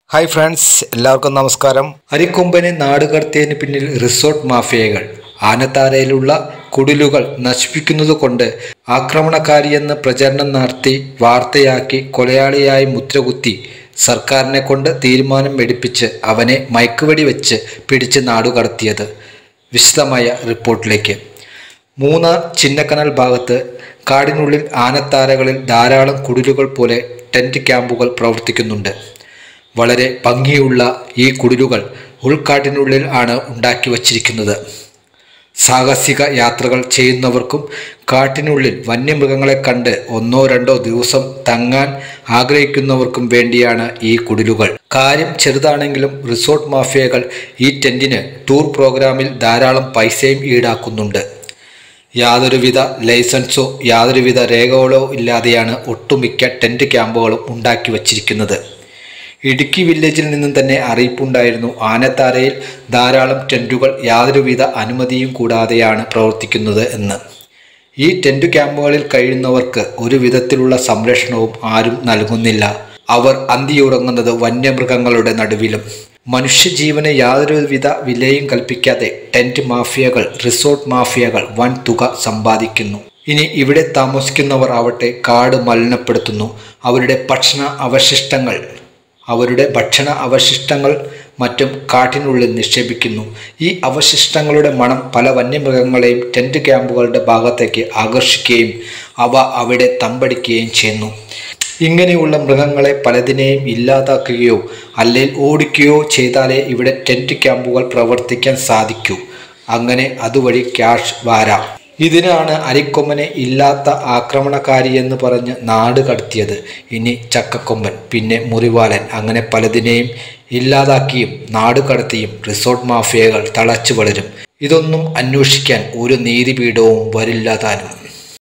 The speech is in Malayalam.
ഹായ് ഫ്രണ്ട്സ് എല്ലാവർക്കും നമസ്കാരം അരിക്കൊമ്പനെ നാടുകടത്തിയതിന് പിന്നിൽ റിസോർട്ട് മാഫിയകൾ ആനത്താരയിലുള്ള കുടിലുകൾ നശിപ്പിക്കുന്നത് കൊണ്ട് ആക്രമണകാരിയെന്ന് പ്രചരണം നടത്തി വാർത്തയാക്കി കൊലയാളിയായി മുദ്രകുത്തി സർക്കാരിനെ കൊണ്ട് തീരുമാനം എടുപ്പിച്ച് അവനെ മയക്കുവെടി വെച്ച് പിടിച്ച് നാടുകടത്തിയത് വിശദമായ റിപ്പോർട്ടിലേക്ക് മൂന്നാർ ചിന്നക്കനൽ ഭാഗത്ത് കാടിനുള്ളിൽ ആനത്താരകളിൽ ധാരാളം കുടിലുകൾ പോലെ ടെൻറ്റ് ക്യാമ്പുകൾ പ്രവർത്തിക്കുന്നുണ്ട് വളരെ ഭംഗിയുള്ള ഈ കുടിലുകൾ ഉൾക്കാട്ടിനുള്ളിൽ ആണ് ഉണ്ടാക്കി വച്ചിരിക്കുന്നത് സാഹസിക യാത്രകൾ ചെയ്യുന്നവർക്കും കാട്ടിനുള്ളിൽ വന്യമൃഗങ്ങളെ കണ്ട് ഒന്നോ രണ്ടോ ദിവസം തങ്ങാൻ ആഗ്രഹിക്കുന്നവർക്കും വേണ്ടിയാണ് ഈ കുടിലുകൾ കാര്യം ചെറുതാണെങ്കിലും റിസോർട്ട് മാഫിയകൾ ഈ ടെന്റിന് ടൂർ പ്രോഗ്രാമിൽ ധാരാളം പൈസയും ഈടാക്കുന്നുണ്ട് യാതൊരുവിധ ലൈസൻസോ യാതൊരുവിധ രേഖകളോ ഇല്ലാതെയാണ് ഒട്ടുമിക്ക ടെന്റ് ക്യാമ്പുകളും ഉണ്ടാക്കി വച്ചിരിക്കുന്നത് ഇടുക്കി വില്ലേജിൽ നിന്നും തന്നെ അറിയിപ്പുണ്ടായിരുന്നു ആനത്താരയിൽ ധാരാളം ടെൻറ്റുകൾ യാതൊരുവിധ അനുമതിയും കൂടാതെയാണ് പ്രവർത്തിക്കുന്നത് എന്ന് ഈ ടെൻറ്റ് ക്യാമ്പുകളിൽ കഴിയുന്നവർക്ക് ഒരു വിധത്തിലുള്ള സംരക്ഷണവും ആരും നൽകുന്നില്ല അവർ അന്തിയുറങ്ങുന്നത് വന്യമൃഗങ്ങളുടെ നടുവിലും മനുഷ്യജീവന് യാതൊരുവിധ വിലയും കൽപ്പിക്കാതെ ടെൻറ്റ് മാഫിയകൾ റിസോർട്ട് മാഫിയകൾ വൻ തുക സമ്പാദിക്കുന്നു ഇനി ഇവിടെ താമസിക്കുന്നവർ ആവട്ടെ കാട് മലിനപ്പെടുത്തുന്നു അവരുടെ ഭക്ഷണ അവശിഷ്ടങ്ങൾ അവരുടെ ഭക്ഷണ അവശിഷ്ടങ്ങൾ മറ്റും കാട്ടിനുള്ളിൽ നിക്ഷേപിക്കുന്നു ഈ അവശിഷ്ടങ്ങളുടെ മണം പല വന്യമൃഗങ്ങളെയും ടെൻറ്റ് ക്യാമ്പുകളുടെ ഭാഗത്തേക്ക് ആകർഷിക്കുകയും അവ അവിടെ തമ്പടിക്കുകയും ചെയ്യുന്നു ഇങ്ങനെയുള്ള മൃഗങ്ങളെ പലതിനെയും ഇല്ലാതാക്കുകയോ അല്ലെങ്കിൽ ഓടിക്കുകയോ ചെയ്താലേ ഇവിടെ ടെൻറ്റ് ക്യാമ്പുകൾ പ്രവർത്തിക്കാൻ സാധിക്കൂ അങ്ങനെ അതുവഴി ക്യാഷ് വാരാം ഇതിനാണ് അരിക്കൊമ്പനെ ഇല്ലാത്ത ആക്രമണകാരി എന്ന് പറഞ്ഞ് നാട് കടത്തിയത് ഇനി ചക്കക്കൊമ്പൻ പിന്നെ മുറിവാലൻ അങ്ങനെ പലതിനെയും ഇല്ലാതാക്കിയും നാട് കടത്തിയും റിസോർട്ട് മാഫിയകൾ തളച്ചു വളരും ഇതൊന്നും അന്വേഷിക്കാൻ ഒരു നീതിപീഠവും വരില്ല താനും